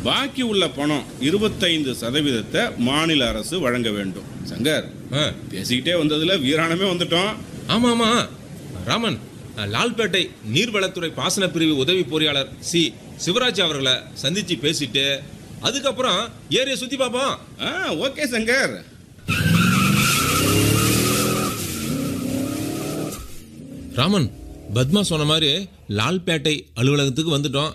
பாக்கி உள்ள பணம் இருபத்தைந்து சதவீதத்தை மாநில அரசு வழங்க வேண்டும் சங்கர் ஆ பேசிக்கிட்டே வந்ததுல வீராணமே வந்துட்டோம் ஆமா ஆமா ராமன் லால்பேட்டை நீர்வளத்துறை பாசன பிரிவு உதவி பொறியாளர் சி சிவராஜ் அவர்களை சந்திச்சு பேசிட்டு அதுக்கப்புறம் ஏரியை சுத்தி பார்ப்போம் ஆ ஓகே சங்கர் ராமன் பத்மா சொன்ன மாதிரி லால்பேட்டை அலுவலகத்துக்கு வந்துட்டோம்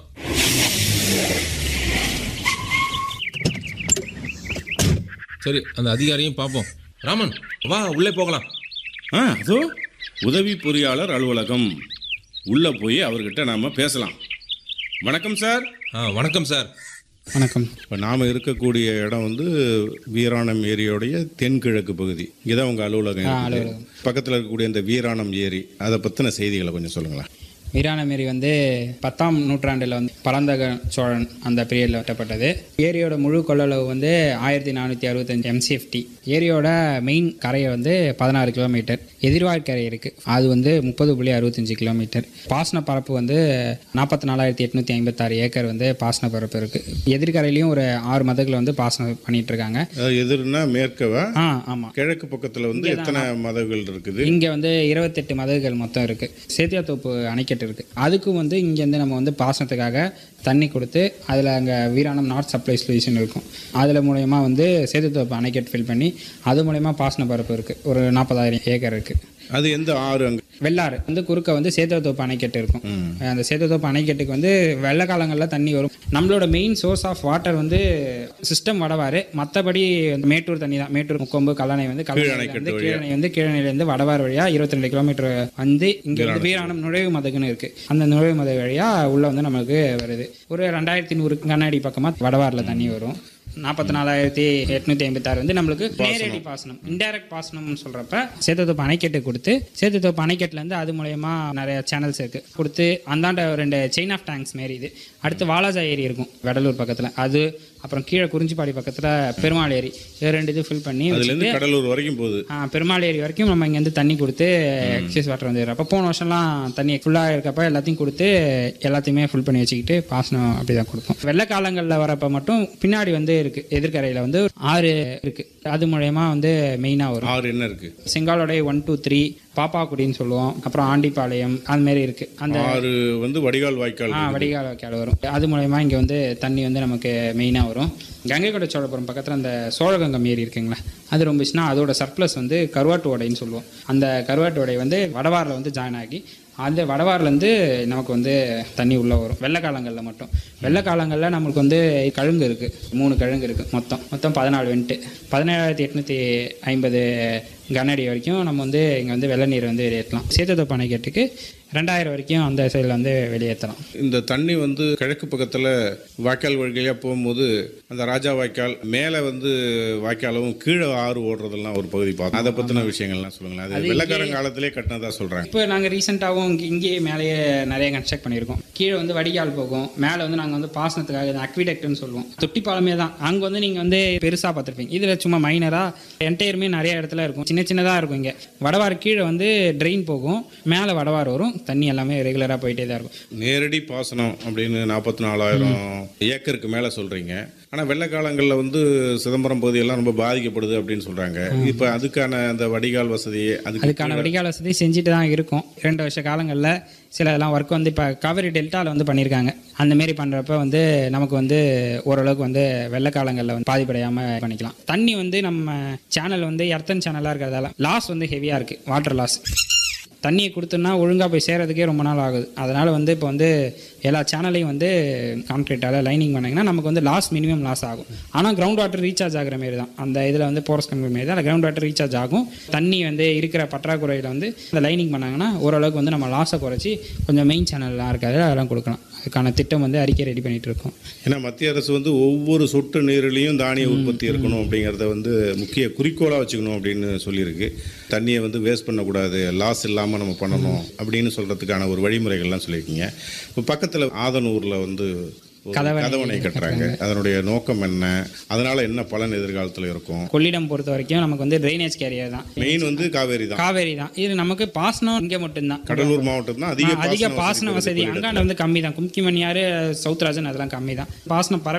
சரி அந்த அதிகாரியும் பார்ப்போம் ராமன் வா உள்ளே போகலாம் ஆ அதோ உதவி பொறியாளர் அலுவலகம் உள்ள போய் அவர்கிட்ட நாம பேசலாம் வணக்கம் சார் ஆ வணக்கம் சார் வணக்கம் இப்போ நாம் இருக்கக்கூடிய இடம் வந்து வீராணம் ஏரியோடைய தென்கிழக்கு பகுதி இதான் உங்கள் அலுவலகம் இருக்குது பக்கத்தில் இருக்கக்கூடிய இந்த வீராணம் ஏரி அதை பற்றின செய்திகளை கொஞ்சம் சொல்லுங்களேன் வீராணமேரி வந்து பத்தாம் நூற்றாண்டில் வந்து பரந்தக சோழன் அந்த பீரியடில் வெட்டப்பட்டது ஏரியோட முழு கொள்ளளவு வந்து ஆயிரத்தி நானூற்றி அறுபத்தஞ்சு எம்சிஎஃப்டி ஏரியோட மெயின் கரையை வந்து பதினாறு கிலோமீட்டர் எதிர்வாழ் கரை இருக்குது அது வந்து முப்பது புள்ளி அறுபத்தஞ்சு கிலோமீட்டர் பாசன பரப்பு வந்து நாற்பத்தி நாலாயிரத்தி எட்நூற்றி ஐம்பத்தாறு ஏக்கர் வந்து பாசன பரப்பு இருக்குது எதிர்கரையிலையும் ஒரு ஆறு மதங்களை வந்து பாசனம் பண்ணிட்டு இருக்காங்க அதாவது எதிர்னா மேற்கவா ஆ ஆமாம் கிழக்கு பக்கத்தில் வந்து எத்தனை மதங்கள் இருக்குது இங்கே வந்து இருபத்தெட்டு மதகுகள் மொத்தம் இருக்குது சேத்தியாத்தோப்பு அணைக்கட்டு இருக்குது அதுக்கும் வந்து இங்கேருந்து நம்ம வந்து பாசனத்துக்காக தண்ணி கொடுத்து அதில் அங்கே வீராணம் நார்த் சப்ளை சொல்யூஷன் இருக்கும் அதில் மூலயமா வந்து சேத்தியாத்தோப்பு அணைக்கட்டு ஃபில் பண்ணி அது மூலயமா பாசன பரப்பு இருக்குது ஒரு நாற்பதாயிரம் ஏக்கர் இருக்குது அது எந்த ஆறு அங்கே வெள்ளாறு வந்து குறுக்க வந்து சேத்தியாத்தோப்பு அணைக்கட்டு இருக்கும் அந்த சேத்தியாத்தோப்பு அணைக்கட்டுக்கு வந்து வெள்ள காலங்களில் தண்ணி வரும் நம்மளோட மெயின் சோர்ஸ் ஆஃப் வாட்டர் வந்து சிஸ்டம் வடவாறு மற்றபடி மேட்டூர் தண்ணி தான் மேட்டூர் முக்கொம்பு கல்லணை வந்து கல்லணை வந்து கீழணை வந்து கீழணையிலேருந்து வடவாறு வழியாக இருபத்தி ரெண்டு கிலோமீட்டர் வந்து இங்கே வந்து வீராணம் நுழைவு மதகுன்னு இருக்குது அந்த நுழைவு மதகு வழியாக உள்ளே வந்து நமக்கு வருது ஒரு ரெண்டாயிரத்தி நூறு கண்ணாடி பக்கமாக வடவாரில் தண்ணி வரும் நாற்பத்தி நாலாயிரத்தி எட்நூத்தி ஐம்பத்தாறு வந்து நம்மளுக்கு நேரடி பாசனம் இன்டைரக்ட் பாசனம்னு சொல்றப்ப சேத்துத்தோப்பு அணைக்கட்டு கொடுத்து சேத்துத்தோப்பு அணைக்கட்டுல இருந்து அது மூலயமா நிறைய சேனல்ஸ் இருக்கு கொடுத்து அந்தாண்ட ரெண்டு செயின் ஆஃப் டேங்க்ஸ் மாரி இது அடுத்து வாலாஜா ஏரி இருக்கும் வெடலூர் பக்கத்துல அது அப்புறம் கீழே குறிஞ்சிப்பாடி பக்கத்துல பெருமாள் ஏரி இது ரெண்டு இது ஃபில் பண்ணி அதுலேருந்து வச்சுட்டு கடலூர் வரைக்கும் போகுது ஆ, பெருமாள் ஏரி வரைக்கும் நம்ம இங்கேருந்து தண்ணி கொடுத்து எக்ஸஸ் வாட்டர் வந்து அப்போ போன வருஷம்லாம் தண்ணி ஃபுல்லாக இருக்கப்ப எல்லாத்தையும் கொடுத்து எல்லாத்தையுமே ஃபுல் பண்ணி வச்சுக்கிட்டு பாசனம் அப்படி தான் கொடுப்போம் வெள்ளை காலங்களில் வரப்போ மட்டும் பின்னாடி வந்து இருக்குது எதிர்கரையில் வந்து ஆறு இருக்குது அது மூலயமா வந்து மெயினாக வரும் ஆறு என்ன இருக்குது செங்காலோடைய ஒன் டூ த்ரீ பாப்பாக்குடின்னு சொல்லுவோம் அப்புறம் ஆண்டிப்பாளையம் அது மாதிரி இருக்குது அந்த ஆறு வந்து வடிகால் வாய்க்கால் ஆ வடிகால் வைக்கால் வரும் அது மூலயமா இங்கே வந்து தண்ணி வந்து நமக்கு மெயினாக வரும் கங்கை கொண்ட சோழபுரம் பக்கத்தில் அந்த சோழகங்கம் ஏரி இருக்குங்களா அது ரொம்பச்சுன்னா அதோட சர்ப்ளஸ் வந்து கருவாட்டு ஓடைன்னு சொல்லுவோம் அந்த கருவாட்டு ஓடை வந்து வடவாரில் வந்து ஜாயின் ஆகி அந்த வடவாரிலேருந்து நமக்கு வந்து தண்ணி உள்ளே வரும் வெள்ளை காலங்களில் மட்டும் வெள்ளை காலங்களில் நம்மளுக்கு வந்து கழுங்கு இருக்குது மூணு கழுங்கு இருக்குது மொத்தம் மொத்தம் பதினாலு வெண்ட்டு பதினேழாயிரத்தி எட்நூற்றி ஐம்பது கனஅடி வரைக்கும் நம்ம வந்து இங்கே வந்து வெள்ளை நீர் வந்து வெளியேற்றலாம் சேத்தத்தோப்பு அணைக்கட்டுக்கு ரெண்டாயிரம் வரைக்கும் அந்த சைடில் வந்து வெளியேற்றலாம் இந்த தண்ணி வந்து கிழக்கு பக்கத்தில் வாய்க்கால் வழியாக போகும்போது அந்த ராஜா வாய்க்கால் மேலே வந்து வாய்க்காலும் கீழே ஆறு ஓடுறதெல்லாம் ஒரு பகுதி பார்த்தோம் அதை பற்றின விஷயங்கள்லாம் சொல்லுங்களேன் அது வெள்ளக்காரன் காலத்திலே கட்டினதா சொல்கிறாங்க இப்போ நாங்கள் ரீசெண்டாகவும் இங்கே இங்கேயே மேலேயே நிறைய கன்ஸ்ட்ரக்ட் பண்ணியிருக்கோம் கீழே வந்து வடிகால் போகும் மேலே வந்து நாங்கள் வந்து பாசனத்துக்காக அக்விடெக்ட்னு சொல்லுவோம் தொட்டி பாலமே தான் அங்கே வந்து நீங்கள் வந்து பெருசாக பார்த்துருப்பீங்க இதில் சும்மா மைனராக என்டையருமே நிறைய இடத்துல இருக்கும் சின்ன சின்னதாக இருக்கும் இங்கே வடவாறு கீழே வந்து ட்ரெயின் போகும் மேலே வடவாறு வரும் தண்ணி எல்லாமே ரெகுலராக போயிட்டே தான் இருக்கும் நேரடி பாசனம் அப்படின்னு நாற்பத்தி நாலாயிரம் ஏக்கருக்கு மேலே சொல்கிறீங்க ஆனால் வெள்ள காலங்களில் வந்து சிதம்பரம் பகுதியெல்லாம் ரொம்ப பாதிக்கப்படுது அப்படின்னு சொல்கிறாங்க இப்போ அதுக்கான அந்த வடிகால் வசதி அதுக்கு அதுக்கான வடிகால் வசதி செஞ்சுட்டு தான் இருக்கும் ரெண்டு வருஷ காலங்களில் சில இதெல்லாம் ஒர்க் வந்து இப்போ காவிரி டெல்டாவில் வந்து பண்ணியிருக்காங்க அந்த மாரி பண்ணுறப்ப வந்து நமக்கு வந்து ஓரளவுக்கு வந்து வெள்ளை காலங்களில் வந்து பாதிப்படையாமல் பண்ணிக்கலாம் தண்ணி வந்து நம்ம சேனல் வந்து எர்த்தன் சேனலாக இருக்கிறதால லாஸ் வந்து ஹெவியாக இருக்குது வாட்டர் லாஸ் தண்ணியை கொடுத்தோன்னா ஒழுங்காக போய் சேர்றதுக்கே ரொம்ப நாள் ஆகுது அதனால் வந்து இப்போ வந்து எல்லா சேனலையும் வந்து கான்க்ரீட்டால் லைனிங் பண்ணிங்கன்னா நமக்கு வந்து லாஸ் மினிமம் லாஸ் ஆகும் ஆனால் கிரவுண்ட் வாட்டர் ரீசார்ஜ் ஆகிற மாரி தான் அந்த இதில் வந்து போரஸ் கம்பி மாரி தான் கிரவுண்ட் வாட்டர் ரீசார்ஜ் ஆகும் தண்ணி வந்து இருக்கிற பற்றாக்குறையில் வந்து இந்த லைனிங் பண்ணாங்கன்னா ஓரளவுக்கு வந்து நம்ம லாஸை குறைச்சி கொஞ்சம் மெயின் சேனல்லாம் இருக்காது அதெல்லாம் கொடுக்கலாம் அதுக்கான திட்டம் வந்து அறிக்கை ரெடி பண்ணிட்டு இருக்கோம் ஏன்னா மத்திய அரசு வந்து ஒவ்வொரு சொட்டு நீரிலையும் தானிய உற்பத்தி இருக்கணும் அப்படிங்கிறத வந்து முக்கிய குறிக்கோளாக வச்சுக்கணும் அப்படின்னு சொல்லியிருக்கு தண்ணியை வந்து வேஸ்ட் பண்ணக்கூடாது லாஸ் இல்லாமல் நம்ம பண்ணணும் அப்படின்னு சொல்கிறதுக்கான ஒரு வழிமுறைகள்லாம் சொல்லியிருக்கீங்க இப்போ பக்கத்தில் ஆதனூரில் வந்து ஒரு கதவணை கதவணை கட்டுறாங்க அதனுடைய நோக்கம் என்ன அதனால என்ன பலன் எதிர்காலத்தில் இருக்கும் கொள்ளிடம் பொறுத்த வரைக்கும் நமக்கு வந்து ட்ரைனேஜ் கேரியர் தான் மெயின் வந்து காவேரி தான் காவேரி தான் இது நமக்கு பாசனம் இங்கே மட்டும்தான் கடலூர் மாவட்டம் தான் அதிக அதிக பாசன பாசன வசதி கொண்டது. அங்காண்ட வந்து கம்மி தான் கும்கிமணியாறு சவுத்ராஜன் அதெல்லாம் கம்மி தான் பாசனம் பர